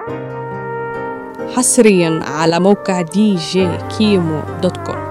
حصريا على موقع دي جي كيمو دوت كوم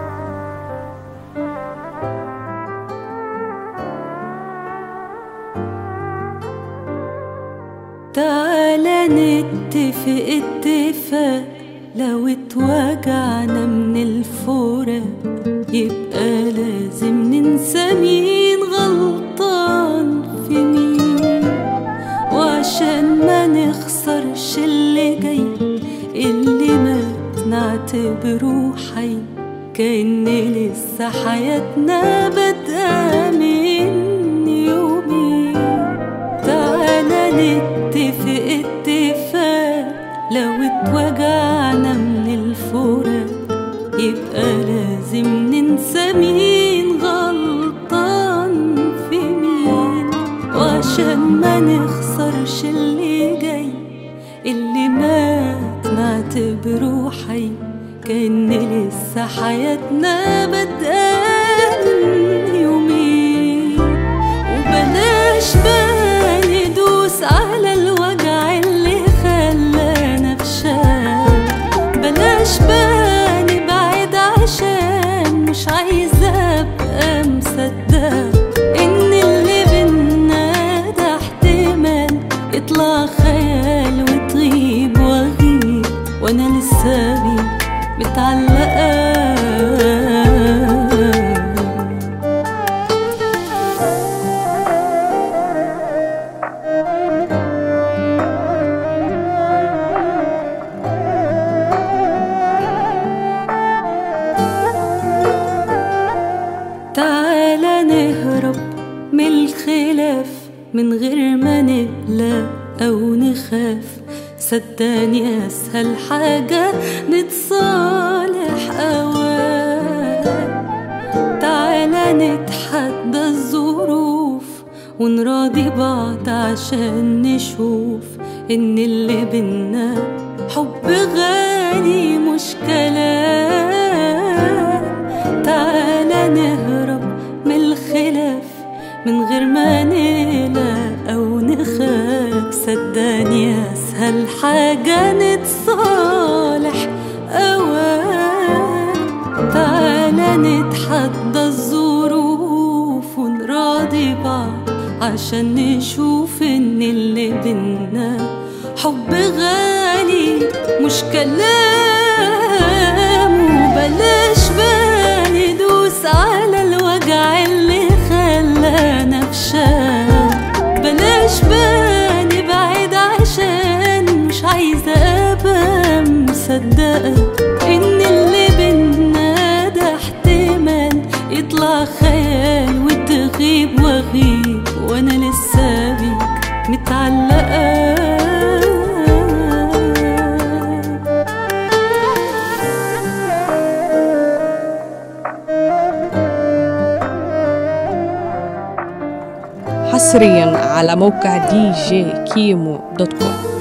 تعالى نتفق اتفاق لو اتوجعنا من الفراق يبقى لازم ننسى مين غلطان في مين وعشان ما نخسرش اللي جاي اللي مات نعتبره حي كأن لسه حياتنا بادئة من يومين تعالى نتفق اتفاق لو اتوجعنا من الفراق يبقى لازم ننسى مين غلطان في مين وعشان ما نخسرش اللي جاي اللي مات نعتبره حي كأن لسه حياتنا بادئة من يومين وبلاش بقى ندوس على الوجع اللي خلانا في شام بلاش بقى نبعد عشان مش عايزة أبقى مصدقة إن اللي بينا ده احتمال يطلع خيال وتغيب وأغيب وأنا لسه بيك متعلقة تعالى نهرب من الخلاف من غير ما نقلق أو نخاف صدقني أسهل حاجة نتصالح أوام تعالى نتحدى الظروف ونراضي بعض عشان نشوف إن اللي بينا حب غالي مش كلام تعالى نهرب من الخلاف من غير ما نقلق أو نخاف صدقني أسهل حاجة نتصالح أوام تعالى نتحدى الظروف ونراضي بعض عشان نشوف إن اللي بينا حب غالي مش كلام وبلاش بقى ندوس على الوجع اللي خلانا في شام بلاش بقى نبعد عشان مش عايزة أبقى مصدقة إن اللي بينا ده احتمال يطلع خيال وتغيب وأغيب وأنا لسه بيك متعلقة حصريا على موقع دي جي كيمو دوت كوم